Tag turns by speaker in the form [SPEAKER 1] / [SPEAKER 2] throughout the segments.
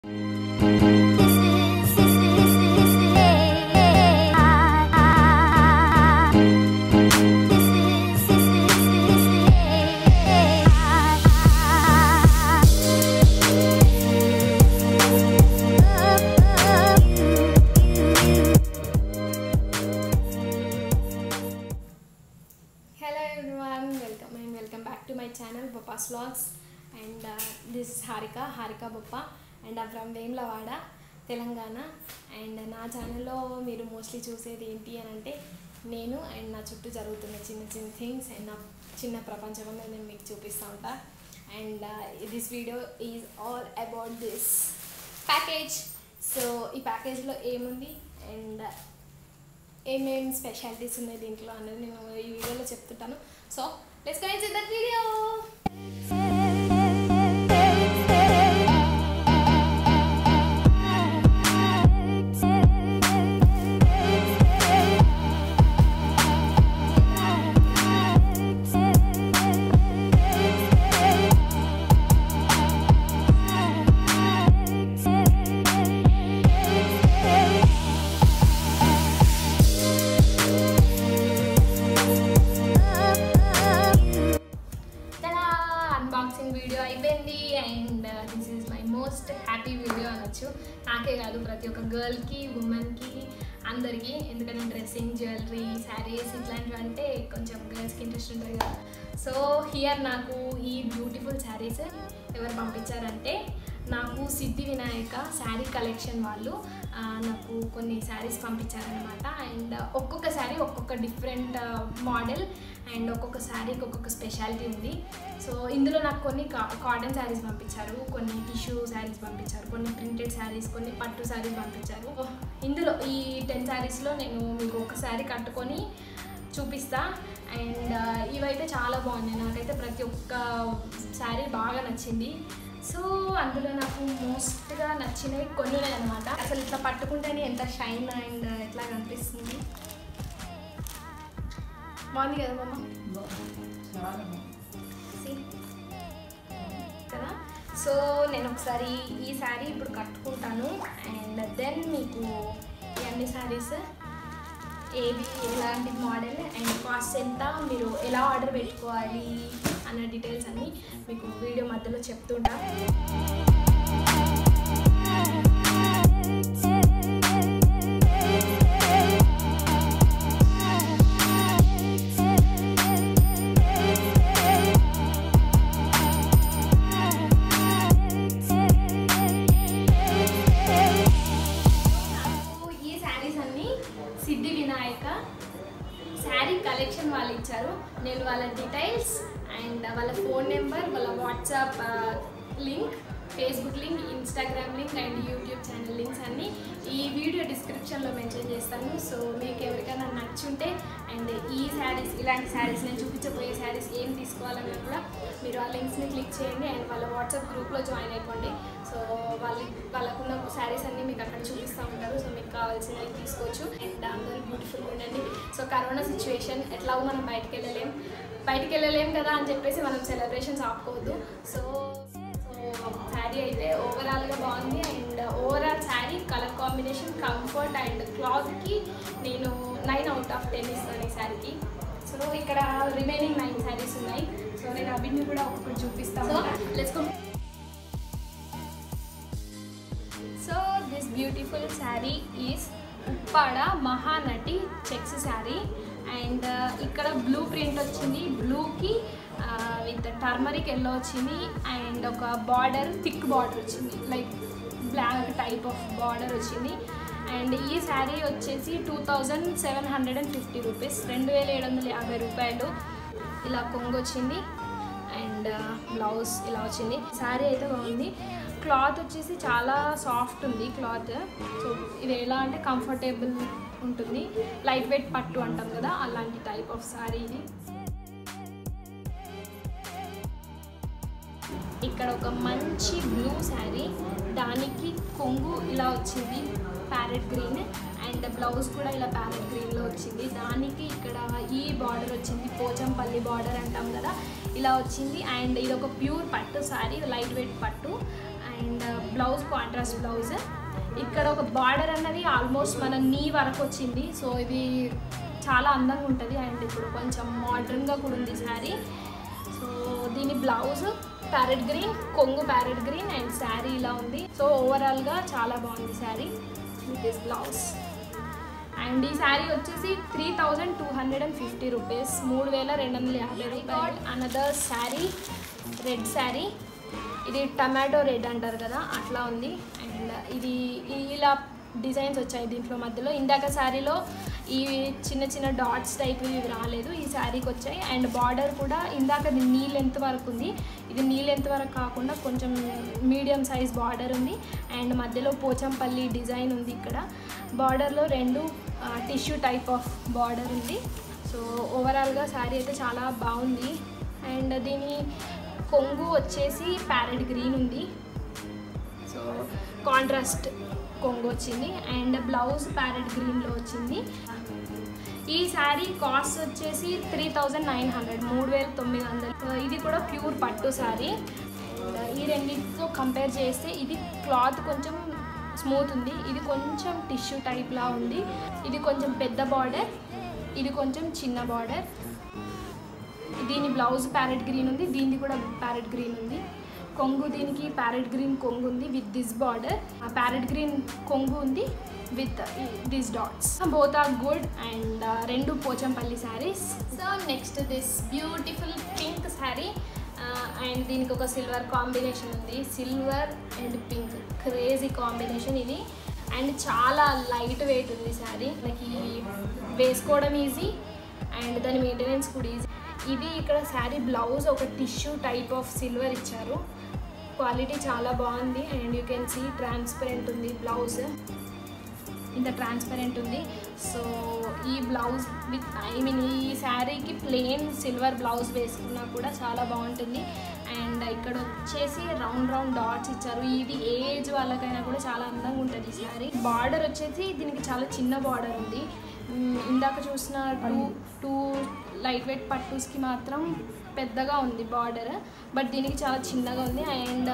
[SPEAKER 1] Hello everyone, welcome and welcome back to my channel Boppa's Vlogs and uh, this is Harika, Harika Boppa and I'm from Vemulawada Telangana and నా ఛానల్లో మీరు mostly చూసేది ఏంటి అని అంటే నేను అండ్ నా చుట్టూ జరుగుతున్న చిన్న చిన్న థింగ్స్ అండ్ నా చిన్న ప్రపంచంలో నేను మీకు చూపిస్తూ ఉంటా and this video is all about this package so ఈ ప్యాకేజ్లో ఏముంది అండ్ ఏమేం స్పెషాలిటీస్ ఉన్నాయి దీంట్లో అనేది నేను ఈ వీడియోలో చెప్తుంటాను so let's go in that video తలా అన్బాక్సింగ్ వీడియో అయిపోయింది and this is my most happy video అనొచ్చు నాకే కాదు ప్రతి ఒక్క గర్ల్కి ఉమెన్కి అందరికీ ఎందుకంటే డ్రెస్సింగ్ జ్యువెలరీ శారీస్ ఇట్లాంటివి అంటే కొంచెం గర్ల్స్కి ఇంట్రెస్ట్ ఉంటుంది కదా సో హియర్ నాకు ఈ బ్యూటిఫుల్ శారీస్ ఎవరు పంపించారంటే నాకు సిద్ధి వినాయక శారీ కలెక్షన్ వాళ్ళు ఆ, నాకు కొన్ని శారీస్ పంపించారనమాట అండ్ ఒక్కొక్క శారీ ఒక్కొక్క డిఫరెంట్ మోడల్ అండ్ ఒక్కొక్క శారీకి ఒక్కొక్క స్పెషాలిటీ ఉంది సో ఇందులో నాకు కొన్ని కా కాటన్ శారీస్ పంపించారు కొన్ని టిష్యూ శారీస్ పంపించారు కొన్ని ప్రింటెడ్ శారీస్ కొన్ని పట్టు శారీస్ పంపించారు ఇందులో ఈ టెన్ శారీస్లో నేను మీకు ఒక శారీ కట్టుకొని చూపిస్తా అండ్ ఇవైతే చాలా బాగున్నాయి నాకైతే ప్రతి ఒక్క శారీ బాగా నచ్చింది సో అందులో నాకు మోస్ట్గా నచ్చినవి కొన్ని అనమాట అసలు ఇట్లా పట్టుకుంటేనే ఎంత షైన్ అండ్ ఎట్లా కనిపిస్తుంది బాగుంది కదా మమ్మ See? కదా సో నేను ఒకసారి ఈ శారీ ఇప్పుడు కట్టుకుంటాను అండ్ దెన్ మీకు ఈ అన్ని శారీస్ ఏది ఎలాంటి మోడల్ అండ్ కాస్ట్ ఎంత మీరు ఎలా ఆర్డర్ పెట్టుకోవాలి అన్న డీటెయిల్స్ అన్నీ మీకు వీడియో మధ్యలో చెప్తుంటా నాకు ఈ శారీస్ అన్నీ సిద్ధి వినాయక శారీ కలెక్షన్ వాళ్ళు ఇచ్చారు నేను వాళ్ళ డీటెయిల్స్ అండ్ వాళ్ళ ఫోన్ నెంబర్ వాళ్ళ WhatsApp link Facebook link Instagram link and YouTube channel links అన్నీ ఈ వీడియో డిస్క్రిప్షన్లో మెన్షన్ చేస్తాను సో మీకు ఎవరికైనా నచ్చుంటే అండ్ ఈ శారీస్ ఇలాంటి శారీస్ నేను చూపించబోయే శారీస్ ఏం తీసుకోవాలన్నా కూడా మీరు ఆ లింక్స్ని క్లిక్ చేయండి అండ్ వాళ్ళ వాట్సాప్ గ్రూప్లో జాయిన్ అయిపోండి సో వాళ్ళ వాళ్ళకున్న శారీస్ అన్నీ మీకు అక్కడ చూపిస్తూ ఉంటారు సో మీకు కావాల్సినవి తీసుకోవచ్చు అండ్ అందరూ బ్యూటిఫుల్గా ఉండండి సో కరోనా సిచ్యువేషన్ ఎట్లాగో మనం బయటికి వెళ్ళలేం బయటికి వెళ్ళలేం కదా అని చెప్పేసి మనం సెలబ్రేషన్స్ ఆపుకోవద్దు సో సో శారీ అయితే ఓవరాల్గా బాగుంది and overall sari colour combination comfort and క్లాత్కి నేను నైన్ అవుట్ ఆఫ్ టెన్ ఇస్తాను ఈ శారీకి సో ఇక్కడ రిమైనింగ్ నైన్ శారీస్ ఉన్నాయి సో నేను అవిని కూడా ఒక్కొక్కటి చూపిస్తాను let's go so this beautiful sari is Uppada Mahanati checks sari and ఇక్కడ బ్లూ ప్రింట్ వచ్చింది బ్లూకి విత్ టర్మరిక్ ఎల్లో వచ్చింది అండ్ ఒక బార్డర్ థిక్ బార్డర్ వచ్చింది like black type of border వచ్చింది అండ్ ఈ శారీ వచ్చేసి two thousand seven hundred and fifty rupees రెండు వేల ఏడు వందల యాభై రూపాయలు ఇలా కొంగు వచ్చింది అండ్ బ్లౌజ్ ఇలా వచ్చింది శారీ అయితే బాగుంది క్లాత్ వచ్చేసి చాలా సాఫ్ట్ ఉంది క్లాత్ సో ఇది ఎలా అంటే కంఫర్టబుల్ ఉంటుంది లైట్ వెయిట్ పట్టు అంటాం కదా అలాంటి టైప్ ఆఫ్ శారీ ఇది ఇక్కడ ఒక మంచి బ్లూ శారీ దానికి కొంగు ఇలా వచ్చింది ప్యారెట్ గ్రీన్ అండ్ బ్లౌజ్ కూడా ఇలా ప్యారెట్ గ్రీన్లో వచ్చింది దానికి ఇక్కడ ఈ బార్డర్ వచ్చింది పోచంపల్లి బార్డర్ అంటాం కదా ఇలా వచ్చింది అండ్ ఇది ఒక ప్యూర్ పట్టు శారీ లైట్ వెయిట్ పట్టు అండ్ బ్లౌజ్ కాంట్రాస్ట్ బ్లౌజ్ ఇక్కడ ఒక బార్డర్ అన్నది ఆల్మోస్ట్ మన నీ వరకు వచ్చింది సో ఇది చాలా అందంగా ఉంటుంది అండ్ ఇప్పుడు కొంచెం మోడర్న్గా కూడా ఉంది శారీ సో దీని బ్లౌజ్ ప్యారెట్ గ్రీన్ కొంగు ప్యారెట్ గ్రీన్ అండ్ శారీ ఇలా ఉంది సో ఓవరాల్గా చాలా బాగుంది sari with this blouse and ఈ శారీ వచ్చేసి three thousand two hundred and fifty rupees మూడు వేల రెండు వందల యాభై రూపాయలు అనదర్ శారీ రెడ్ శారీ ఇది టమాటో రెడ్ అంటారు కదా అట్లా ఉంది అండ్ ఇది ఈ- ఇలా డిజైన్స్ వచ్చాయి దీంట్లో మధ్యలో ఇందాక శారీలో ఈ చిన్న చిన్న డాట్స్ టైప్ ఇవి రాలేదు ఈ శారీకి వచ్చాయి అండ్ బార్డర్ కూడా ఇందాక నీ లెంత్ వరకు ఉంది ఇది నీ లెంత్ వరకు కాకుండా కొంచెం మీడియం సైజ్ బార్డర్ ఉంది అండ్ మధ్యలో పోచంపల్లి డిజైన్ ఉంది ఇక్కడ బార్డర్లో రెండు టిష్యూ టైప్ ఆఫ్ బార్డర్ ఉంది సో ఓవరాల్గా శారీ అయితే చాలా బాగుంది అండ్ దీని కొంగు వచ్చేసి ప్యారెట్ గ్రీన్ ఉంది సో కాంట్రాస్ట్ కొంగు వచ్చింది అండ్ బ్లౌజ్ ప్యారెట్ గ్రీన్లో వచ్చింది ఈ శారీ కాస్ట్ వచ్చేసి త్రీ థౌజండ్ నైన్ హండ్రెడ్ మూడు వేల తొమ్మిది వందలు ఇది కూడా ప్యూర్ పట్టు శారీ ఈ రెండింటితో కంపేర్ చేస్తే ఇది క్లాత్ కొంచెం స్మూత్ ఉంది ఇది కొంచెం టిష్యూ టైప్లా ఉంది ఇది కొంచెం పెద్ద బార్డర్ ఇది కొంచెం చిన్న బార్డర్ దీని బ్లౌజ్ ప్యారెట్ గ్రీన్ ఉంది దీనిది కూడా ప్యారెట్ గ్రీన్ ఉంది కొంగు దీనికి ప్యారెట్ గ్రీన్ కొంగు ఉంది విత్ దిస్ బార్డర్ ఆ ప్యారెట్ గ్రీన్ కొంగు ఉంది with this dots both are good and రెండు Pochampally saris so next this beautiful pink sari and దీనికి ఒక సిల్వర్ కాంబినేషన్ ఉంది silver and pink crazy combination ఇది అండ్ చాలా లైట్ వెయిట్ ఉంది శారీ మనకి వేసుకోవడం ఈజీ అండ్ దాని మెయింటెనెన్స్ కూడా ఈజీ ఇది ఇక్కడ శారీ బ్లౌజ్ ఒక టిష్యూ టైప్ ఆఫ్ సిల్వర్ ఇచ్చారు క్వాలిటీ చాలా బాగుంది and you can see transparent ఉంది బ్లౌజ్ ఇంత ట్రాన్స్పరెంట్ ఉంది సో ఈ బ్లౌజ్ విత్ ఐ మీన్ ఈ శారీకి ప్లెయిన్ సిల్వర్ బ్లౌజ్ వేసుకున్నా కూడా చాలా బాగుంటుంది అండ్ ఇక్కడ వచ్చేసి రౌండ్ రౌండ్ డాట్స్ ఇచ్చారు ఇది ఏజ్ వాళ్ళకైనా కూడా చాలా అందంగా ఉంటుంది ఈ శారీ బార్డర్ వచ్చేసి దీనికి చాలా చిన్న బార్డర్ ఉంది మ్, ఇందాక చూసిన టూ టూ లైట్ వెయిట్ పట్టూస్కి మాత్రం పెద్దగా ఉంది బార్డర్ బట్ దీనికి చాలా చిన్నగా ఉంది అండ్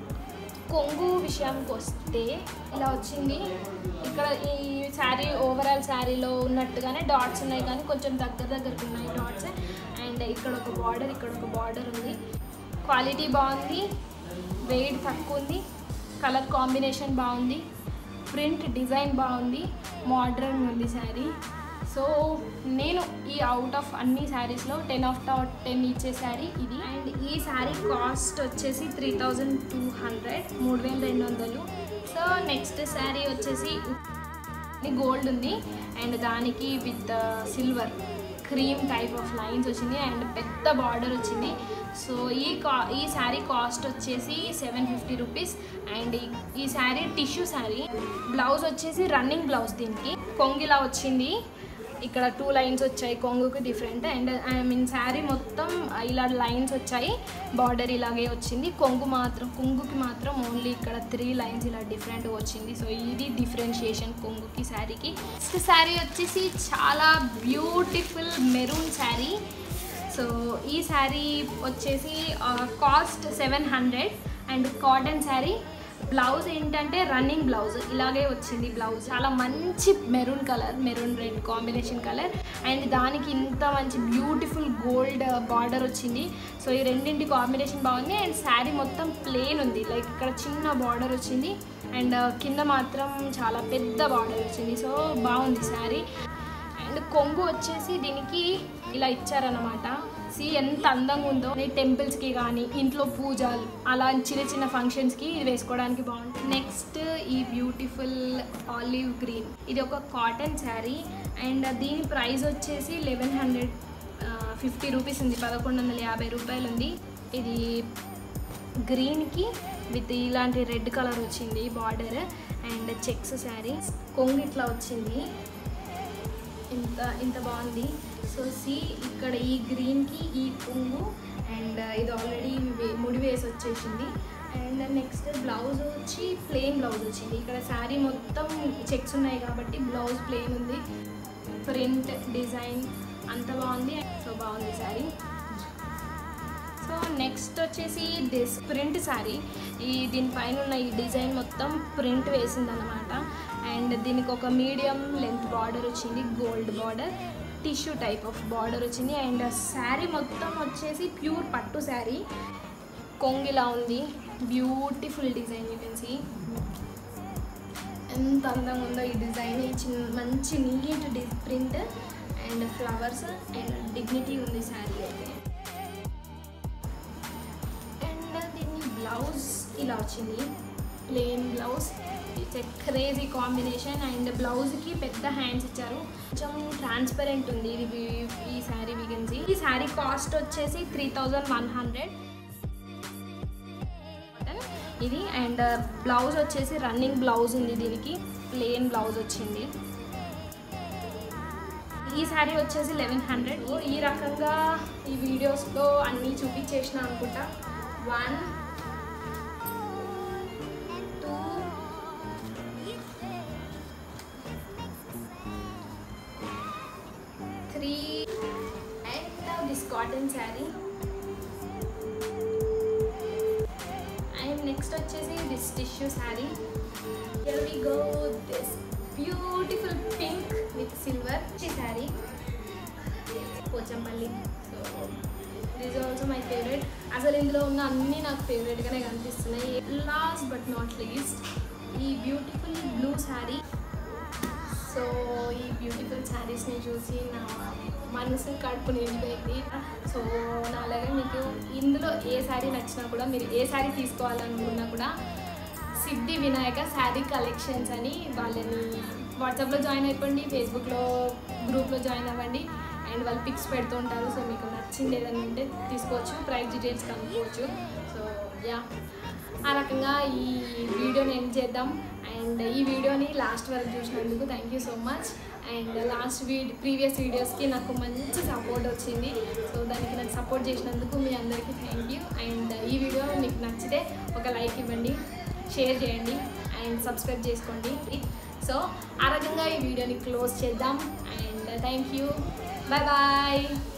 [SPEAKER 1] కొంగు విషయానికి వస్తే ఇలా వచ్చింది ఇక్కడ ఈ శారీ ఓవరాల్ శారీలో ఉన్నట్టుగానే డాట్స్ ఉన్నాయి కానీ కొంచెం దగ్గర దగ్గరకు ఉన్నాయి డాట్స్ అండ్ ఇక్కడ ఒక బార్డర్ ఇక్కడ ఒక బార్డర్ ఉంది క్వాలిటీ బాగుంది వెయిట్ తక్కువ ఉంది కలర్ కాంబినేషన్ బాగుంది ప్రింట్ డిజైన్ బాగుంది మోడ్రన్ ఉంది శారీ సో నేను ఈ అవుట్ ఆఫ్ అన్ని శారీస్లో టెన్ ఆఫ్ టెన్ ఇచ్చే శారీ ఇది అండ్ ఈ శారీ కాస్ట్ వచ్చేసి త్రీ థౌజండ్ టూ హండ్రెడ్ మూడు వేల రెండు వందలు సో నెక్స్ట్ శారీ వచ్చేసి ఇది గోల్డ్ ఉంది అండ్ దానికి with silver cream type of lines వచ్చింది అండ్ పెద్ద బార్డర్ వచ్చింది సో ఈ కా ఈ శారీ కాస్ట్ వచ్చేసి సెవెన్ ఫిఫ్టీ రూపీస్ అండ్ ఈ- ఈ శారీ టిష్యూ శారీ బ్లౌజ్ వచ్చేసి రన్నింగ్ బ్లౌజ్ దీనికి కొంగిలా వచ్చింది ఇక్కడ టూ లైన్స్ వచ్చాయి కొంగుకి different and I mean sari మొత్తం ఇలా లైన్స్ వచ్చాయి బార్డర్ ఇలాగే వచ్చింది కొంగు మాత్రం కొంగుకి మాత్రం ఓన్లీ ఇక్కడ త్రీ లైన్స్ ఇలా డిఫరెంట్ వచ్చింది సో ఇది డిఫరెన్షియేషన్ కొంగుకి శారీకి నెక్స్ట్ శారీ వచ్చేసి చాలా బ్యూటిఫుల్ మెరూన్ శారీ సో ఈ శారీ వచ్చేసి cost seven hundred and cotton sari blouse ఏంటంటే రన్నింగ్ బ్లౌజ్ ఇలాగే వచ్చింది బ్లౌజ్ చాలా మంచి maroon colour maroon red combination colour and దానికి ఇంత మంచి బ్యూటిఫుల్ గోల్డ్ బార్డర్ వచ్చింది సో ఈ రెండింటి కాంబినేషన్ బాగుంది అండ్ శారీ మొత్తం ప్లేన్ ఉంది లైక్ ఇక్కడ చిన్న బార్డర్ వచ్చింది అండ్ కింద మాత్రం చాలా పెద్ద బార్డర్ వచ్చింది సో బాగుంది శారీ అండ్ కొంగు వచ్చేసి దీనికి ఇలా ఇచ్చారనమాట సి ఎంత అందంగా ఉందో ఈ టెంపుల్స్కి కానీ ఇంట్లో పూజలు అలా చిన్న చిన్న ఫంక్షన్స్కి ఇది వేసుకోవడానికి బాగుంటుంది నెక్స్ట్ ఈ బ్యూటిఫుల్ ఆలివ్ గ్రీన్ ఇది ఒక కాటన్ శారీ అండ్ దీని ప్రైస్ వచ్చేసి లెవెన్ హండ్రెడ్ ఫిఫ్టీ రూపీస్ ఉంది పదకొండు వందల యాభై రూపాయలు ఉంది ఇది గ్రీన్కి విత్ ఇలాంటి రెడ్ కలర్ వచ్చింది బార్డర్ అండ్ చెక్స్ శారీ కొంగు ఇట్లా వచ్చింది ఇంత ఇంత బాగుంది సో సి ఇక్కడ ఈ గ్రీన్కి ఈ కొంగు అండ్ ఇది ఆల్రెడీ ముడి వేసి వచ్చేసింది అండ్ నెక్స్ట్ బ్లౌజ్ వచ్చి ప్లెయిన్ బ్లౌజ్ వచ్చింది ఇక్కడ శారీ మొత్తం చెక్స్ ఉన్నాయి కాబట్టి బ్లౌజ్ ప్లెయిన్ ఉంది ప్రింట్ డిజైన్ అంత బాగుంది సో బాగుంది శారీ సో నెక్స్ట్ వచ్చేసి దిస్ ప్రింట్ శారీ ఈ దీనిపైన ఉన్న ఈ డిజైన్ మొత్తం ప్రింట్ వేసిందనమాట అండ్ దీనికి ఒక మీడియం లెంత్ బార్డర్ వచ్చింది gold border tissue type of border వచ్చింది అండ్ శారీ మొత్తం వచ్చేసి ప్యూర్ పట్టు శారీ కొంగిలా ఉంది beautiful design you can see ఎంత అందంగా ఉందో ఈ డిజైన్ ఈ చిన్న మంచి నీట్ డి print and flowers and dignity ఉంది శారీ అయితే అండ్ దీని బ్లౌజ్ ఇలా వచ్చింది plain blouse it's a crazy combination and బ్లౌజ్కి పెద్ద హ్యాండ్స్ ఇచ్చారు కొంచెం ట్రాన్స్పరెంట్ ఉంది ఇది ఈ శారీ వీకెన్సీ ఈ శారీ కాస్ట్ వచ్చేసి త్రీ థౌజండ్ వన్ హండ్రెడ్ ఇది అండ్ బ్లౌజ్ వచ్చేసి రన్నింగ్ బ్లౌజ్ ఉంది దీనికి ప్లెయిన్ బ్లౌజ్ వచ్చింది ఈ శారీ వచ్చేసి లెవెన్ హండ్రెడ్ ఈ రకంగా ఈ వీడియోస్లో అన్నీ చూపించేసిన అనుకుంటా one two three and this cotton sari and next వచ్చేసి this tissue sari here we go this beautiful pink with silver ఈ sari Pochampally so this also my favourite అసలు ఇందులో ఉన్న అన్నీ నాకు ఫేవరెట్గానే కనిపిస్తున్నాయి లాస్ట్ బట్ నాట్ లీస్ట్ ఈ బ్యూటిఫుల్ బ్లూ శారీ సో ఈ బ్యూటిఫుల్ శారీస్ని చూసి నా మనసు కడుపు నిండిపోయింది సో నాలాగే మీకు ఇందులో ఏ శారీ నచ్చినా కూడా మీరు ఏ శారీ తీసుకోవాలనుకున్నా కూడా సిద్ధి వినాయక శారీ కలెక్షన్స్ అని వాళ్ళని వాట్సాప్లో జాయిన్ అయిపోండి ఫేస్బుక్లో గ్రూప్లో జాయిన్ అవ్వండి అండ్ వాళ్ళు పిక్స్ పెడుతూ ఉంటారు సో మీకు నచ్చింది ఏదైనా ఉంటే తీసుకోవచ్చు ప్రైస్ డీటెయిల్స్ కనుక్కోవచ్చు సో యా ఆ రకంగా ఈ వీడియోని ఎండ్ చేద్దాం అండ్ ఈ వీడియోని లాస్ట్ వరకు చూసినందుకు thank you so much and last వీడి ప్రీవియస్ వీడియోస్కి నాకు మంచి సపోర్ట్ వచ్చింది సో దానికి నాకు సపోర్ట్ చేసినందుకు మీ అందరికీ థ్యాంక్ యూ అండ్ ఈ వీడియో మీకు నచ్చితే ఒక లైక్ ఇవ్వండి షేర్ చేయండి అండ్ సబ్స్క్రైబ్ చేసుకోండి సో ఆ రకంగా ఈ వీడియోని క్లోజ్ చేద్దాం and thank you bye bye